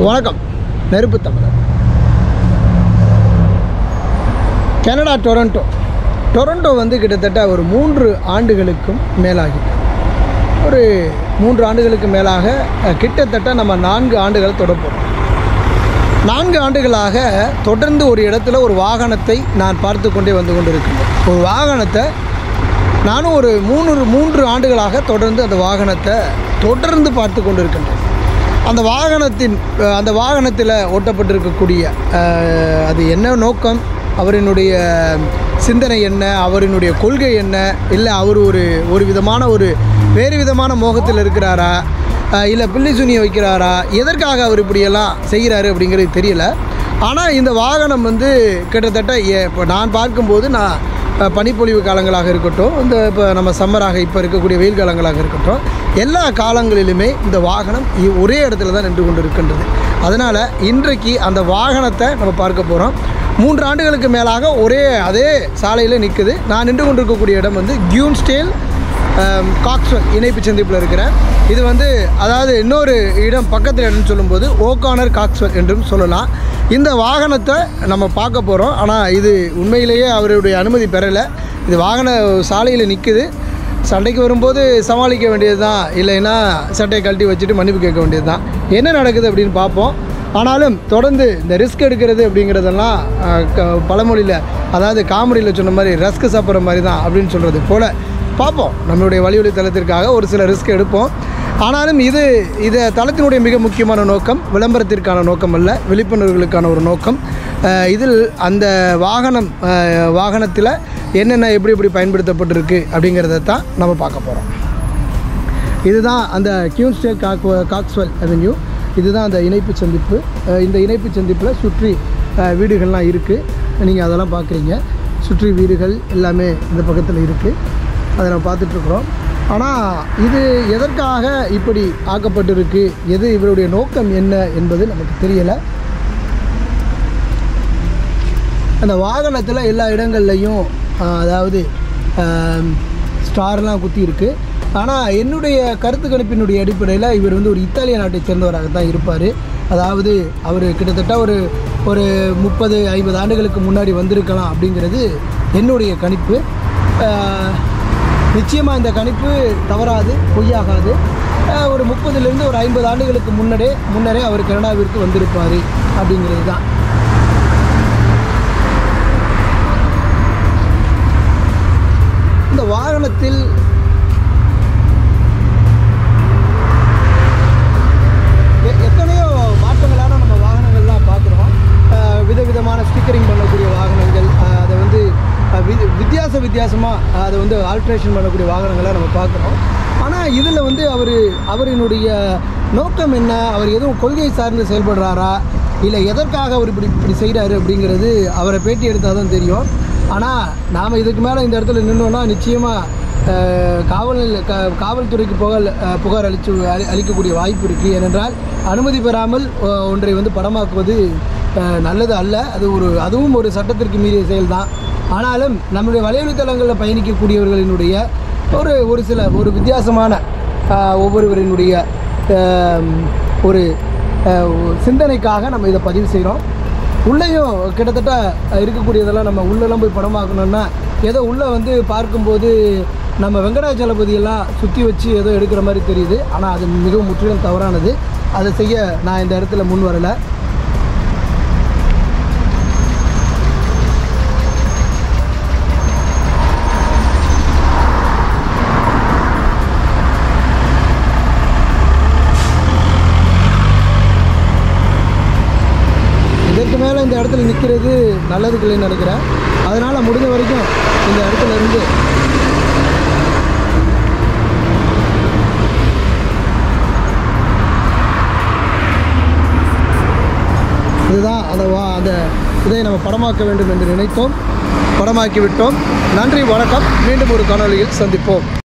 வணக்கம் நெருப்பு தமிழர் கனடா டொரண்டோ டொரண்டோ வந்து கிட்டத்தட்ட ஒரு மூன்று ஆண்டுகளுக்கும் மேலாகிட்டு ஒரு மூன்று ஆண்டுகளுக்கு மேலாக அஹ், கிட்டத்தட்ட நம்ம நான்கு ஆண்டுகள் தொடப்போம் நான்கு ஆண்டுகளாக தொடர்ந்து ஒரு இடத்துல ஒரு வாகனத்தை நான் பார்த்து கொண்டே வந்து கொண்டிருக்கின்றேன் ஒரு வாகனத்தை நானும் ஒரு மூணு மூன்று ஆண்டுகளாக தொடர்ந்து அந்த வாகனத்தை தொடர்ந்து பார்த்து கொண்டிருக்கின்றேன் அந்த வாகனத்தின் அஹ், அந்த வாகனத்தில் ஓட்டப்பட்டிருக்கக்கூடிய அஹ், அது என்ன நோக்கம் அவரினுடைய சிந்தனை என்ன அவரினுடைய கொள்கை என்ன இல்லை அவர் ஒரு ஒரு விதமான ஒரு வேறு விதமான மோகத்தில் இருக்கிறாரா இல்லை பில்லி சுனியை வைக்கிறாரா எதற்காக அவர் இப்படியெல்லாம் செய்கிறாரு அப்படிங்கிறது தெரியல ஆனால் இந்த வாகனம் வந்து கிட்டத்தட்ட எ- இப்போ நான் பார்க்கும்போது நான் அஹ், பனிப்பொழிவு காலங்களாக இருக்கட்டும் இந்த இப்போ நம்ம சம்மராக இப்போ இருக்கக்கூடிய வெயில் காலங்களாக இருக்கட்டும் எல்லா காலங்களிலுமே இந்த வாகனம் இ- ஒரே இடத்துல தான் நின்று கொண்டு இருக்கின்றது அதனால் இன்றைக்கு அந்த வாகனத்தை நம்ம பார்க்க போகிறோம் மூன்று ஆண்டுகளுக்கு மேலாக ஒரே அதே சாலையில் நிற்குது நான் நின்று கொண்டிருக்கக்கூடிய இடம் வந்து கியூன்ஸ்டேல் காக்ஸ்வெல் இணைப்பு சந்திப்பில் இருக்கிறேன் இது வந்து அதாவது இன்னொரு இடம் பக்கத்தில் இடம்னு சொல்லும்போது ஓகானர் காக்ஸ்வெல் என்றும் சொல்லலாம் இந்த வாகனத்தை நம்ம பார்க்க போகிறோம் ஆனால் இது உண்மையிலேயே அவருடைய அனுமதி பெறலை இது வாகன சாலையில் நிற்குது சண்டைக்கு வரும்போது சமாளிக்க வேண்டியது தான் இல்லைன்னா சட்டையை கழட்டி வச்சுட்டு மன்னிப்பு கேட்க வேண்டியது தான் என்ன நடக்குது அப்படின்னு பார்ப்போம் ஆனாலும் தொடர்ந்து இந்த ரிஸ்க் எடுக்கிறது அப்படிங்கிறதெல்லாம் அஹ், க- பழமொழியில் அதாவது காமெடியில் சொன்ன மாதிரி ரஸ்க் சாப்பிட்ற மாதிரி தான் அப்படின்னு சொல்கிறது போல் பார்ப்போம் நம்மளுடைய வழிவழி தளத்திற்காக ஒரு சில ரிஸ்க் எடுப்போம் ஆனாலும் இது இது தளத்தினுடைய மிக முக்கியமான நோக்கம் விளம்பரத்திற்கான நோக்கம் அல்ல விழிப்புணர்வுகளுக்கான ஒரு நோக்கம் அஹ், இதில் அந்த வாகனம் வாகனத்தில் என்னென்ன எப்படி எப்படி பயன்படுத்தப்பட்டிருக்கு அப்படிங்கிறத தான் நம்ம பார்க்க போகிறோம் இதுதான் அந்த கியூன்ஸ்டே காக் காக்ஸ்வெல் அவென்யூ இதுதான் அந்த இணைப்பு சந்திப்பு அஹ் இந்த இணைப்பு சந்திப்பில் சுற்றி அஹ், வீடுகள்லாம் இருக்குது நீங்கள் அதெல்லாம் பார்க்குறீங்க சுற்றி வீடுகள் எல்லாமே இந்த பக்கத்தில் இருக்குது அதை நம்ம பார்த்துட்ருக்குறோம் ஆனால் இது எதற்காக இப்படி ஆக்கப்பட்டிருக்கு எது இவருடைய நோக்கம் என்ன என்பது நமக்கு தெரியலை அந்த வாகனத்தில் எல்லா இடங்கள்லையும் ஆஹ், அதாவது ஆம், ஸ்டார்லாம் குத்தி இருக்கு ஆனால் என்னுடைய கருத்து கணிப்பினுடைய அடிப்படையில் இவர் வந்து ஒரு இத்தாலிய நாட்டை சேர்ந்தவராக தான் இருப்பார் அதாவது அவர் கிட்டத்தட்ட ஒரு ஒரு முப்பது ஐம்பது ஆண்டுகளுக்கு முன்னாடி வந்திருக்கலாம் அப்படிங்கிறது என்னுடைய கணிப்பு நிச்சயமாக இந்த கணிப்பு தவறாது பொய்யாகாது ஆஹ், ஒரு முப்பதுலேருந்து ஒரு ஐம்பது ஆண்டுகளுக்கு முன்னரே முன்னரே அவர் கனடாவிற்கு வந்திருப்பார் அப்படிங்கிறது தான் இந்த வாகனத்தில் எ- எத்தனையோ மாற்றங்களான நம்ம வாகனங்கள்லாம் பார்க்குறோம் விதவிதமான ஸ்டிக்கரிங் பண்ணக்கூடிய வாகனங்கள் அஹ், அதை வந்து அஹ், வி வித்தியாச வித்தியாசமாக அதை வந்து ஆல்ட்ரேஷன் பண்ணக்கூடிய வாகனங்களை நம்ம பார்க்குறோம் ஆனால் இதில் வந்து அவர் அவரினுடைய நோக்கம் என்ன அவர் எதுவும் கொள்கை சார்ந்து செயல்படுறாரா இல்லை எதற்காக அவர் இப்படி இப்படி செய்கிறாரு அப்படிங்கிறது அவரை பேட்டி எடுத்தால் தான் தெரியும் ஆனால் நாம் இதுக்கு மேலே இந்த இடத்துல நின்னோன்னா நிச்சயமாக காவல் நிலைய- க- காவல்துறைக்கு புகார் அஹ், புகார் அளிச்சு அளி- அளிக்கக்கூடிய வாய்ப்பு இருக்குது ஏனென்றால் அனுமதி பெறாமல் அஹ், ஒன்றை வந்து படமாக்குவது அஹ், நல்லது அல்ல அது ஒரு அதுவும் ஒரு சட்டத்திற்கு மீறிய செயல்தான் ஆனாலும் நம்முடைய வலைவழித்தளங்களில் பயணிக்கக்கூடியவர்களினுடைய ஒரு ஒரு சில ஒரு வித்தியாசமான அஹ், ஒவ்வொருவரினுடைய அஹ், ஒரு அஹ், சிந்தனைக்காக நம்ம இதை பதிவு செய்கிறோம் உள்ளேயும் கிட்டத்தட்ட இருக்கக்கூடியதெல்லாம் நம்ம உள்ளெல்லாம் போய் படமாக்கணும்னா ஏதோ உள்ளே வந்து பார்க்கும்போது நம்ம வெங்கடாச்சலபதியெல்லாம் சுற்றி வச்சு ஏதோ எடுக்கிற மாதிரி தெரியுது ஆனால் அது மிகவும் முற்றிலும் தவறானது அதை செய்ய நான் இந்த இடத்துல முன் வரலை இதற்கு மேலே இந்த இடத்துல நிற்கிறது நல்லதுக்கு இல்லைன்னு நினைக்கிறேன் அதனால் முடிஞ்ச வரைக்கும் இந்த இடத்துல இருந்து இதுதான் அந்த வா அந்த இதை நம்ம படமாக்க வேண்டும் என்று நினைத்தோம் படமாக்கி விட்டோம் நன்றி வணக்கம் மீண்டும் ஒரு காணொளியில் சந்திப்போம்